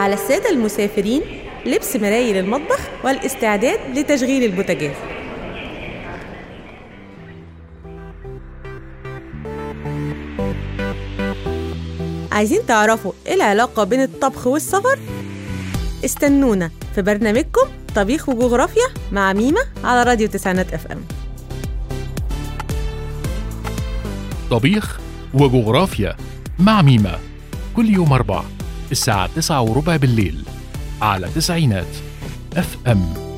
على السادة المسافرين لبس مرايل المطبخ والاستعداد لتشغيل البوتاجاز عايزين تعرفوا ايه العلاقة بين الطبخ والسفر؟ استنونا في برنامجكم طبيخ وجغرافيا مع ميمة على راديو تسعينات اف ام طبيخ وجغرافيا مع ميمة كل يوم أربع الساعة تسعة وربع بالليل على تسعينات اف ام